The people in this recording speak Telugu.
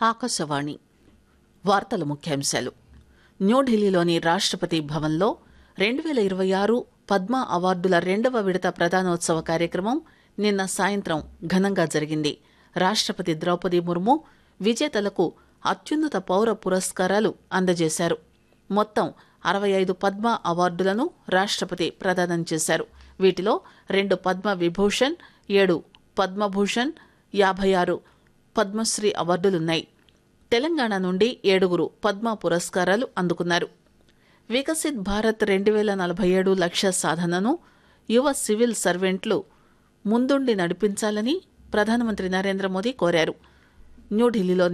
ఆకాశవాణి వార్తల ముఖ్యాంశాలు న్యూఢిల్లీలోని రాష్ట్రపతి భవన్లో రెండు వేల ఇరవై ఆరు పద్మ అవార్డుల రెండవ విడత ప్రదానోత్సవ కార్యక్రమం నిన్న సాయంత్రం ఘనంగా జరిగింది రాష్ట్రపతి ద్రౌపది ముర్ము విజేతలకు అత్యున్నత పౌర పురస్కారాలు అందజేశారు మొత్తం అరవై ఐదు పద్మ అవార్డులను రాష్ట్రపతి ప్రదానం చేశారు వీటిలో రెండు పద్మ విభూషణ్ ఏడు పద్మభూషణ్ యాభై ఆరు పద్మశ్రీ అవార్డులున్నాయి తెలంగాణ నుండి ఏడుగురు పద్మ పురస్కారాలు అందుకున్నారు వికసిత్ భారత్ రెండు వేల నలభై ఏడు లక్ష్య సాధనను యువ సివిల్ సర్వెంట్లు ముందుండి నడిపించాలని ప్రధానమంత్రి నరేంద్ర మోదీ కోరారు న్యూఢిల్లీలోని